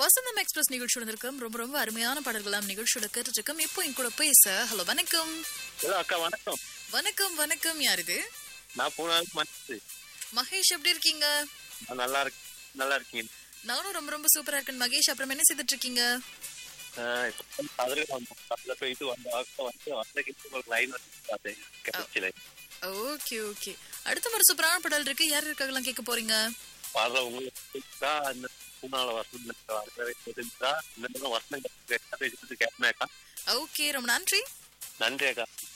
வசந்தம் express நிகழ்ச்சியோட இருக்கும் ரொம்ப ரொம்ப அருமையான பாடல்களாம் நிகழ்ச்சியோட கேட்டுட்டு இருக்கோம் இப்போ என் கூட பேச ஹலோ வணக்கம் ஹலோ அக்கா வணக்கம் வணக்கம் வணக்கம் யார் இது நான் போனாலும் மனசு மகேஷ் எப்படி இருக்கீங்க நான் நல்லா இருக்கு நல்லா இருக்கீங்க நானும் ரொம்ப ரொம்ப சூப்பரா இருக்கேன் மகேஷ் அப்புறம் என்ன செய்துட்டு இருக்கீங்க ஆஹ் இப்ப அதில் வந்தோம் அதில் போயிட்டு வந்த ஆக்க வந்து வந்தக்கு உங்களுக்கு லைன் வந்து பார்த்தேன் கிடைச்சல ஓகே ஓகே அடுத்த ஒரு சூப்பரான பாடல் இருக்கு யார் இருக்காங்கலாம் கேட்க போறீங்க பாடுற உங்களுக்கு தான் இந்த பூனால வசனம் வரவே தெரிஞ்சா இந்த மாதிரி வசனம் கேட்கணும் அக்கா ஓகே ரொம்ப நன்றி நன்றி அக்கா